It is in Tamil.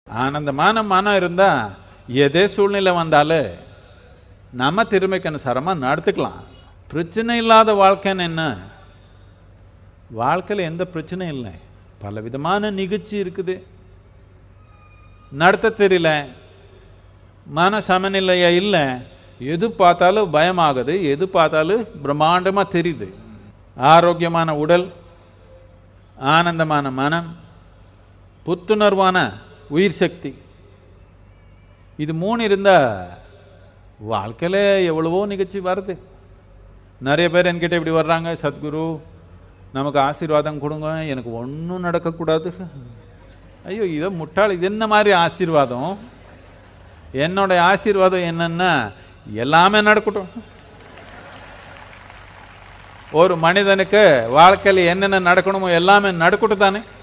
ஆனந்தமான மனம் இருந்தா எதே சூழ்நிலை வந்தாலும் நம்ம திறமைக்கு அனுசாரமா நடத்துக்கலாம் பிரச்சனை இல்லாத வாழ்க்கைன்னு என்ன வாழ்க்கையில் எந்த பிரச்சனையும் இல்லை பல விதமான நிகழ்ச்சி இருக்குது நடத்த தெரியல மன சமநிலையா இல்லை எது பார்த்தாலும் பயமாகுது எது பார்த்தாலும் பிரம்மாண்டமா தெரியுது ஆரோக்கியமான உடல் ஆனந்தமான மனம் புத்துணர்வான உயிர் சக்தி இது மூணு இருந்தா வாழ்க்கையில எவ்வளவோ நிகழ்ச்சி வருது நிறைய பேர் என்கிட்ட இப்படி வர்றாங்க சத்குரு நமக்கு ஆசீர்வாதம் கொடுங்க எனக்கு ஒன்றும் நடக்கக்கூடாது ஐயோ இதை முட்டாள் இது என்ன மாதிரி ஆசீர்வாதம் என்னோட ஆசீர்வாதம் என்னன்னா எல்லாமே நடக்கட்டும் ஒரு மனிதனுக்கு வாழ்க்கையில் என்னென்ன நடக்கணுமோ எல்லாமே நடக்கட்டும் தானே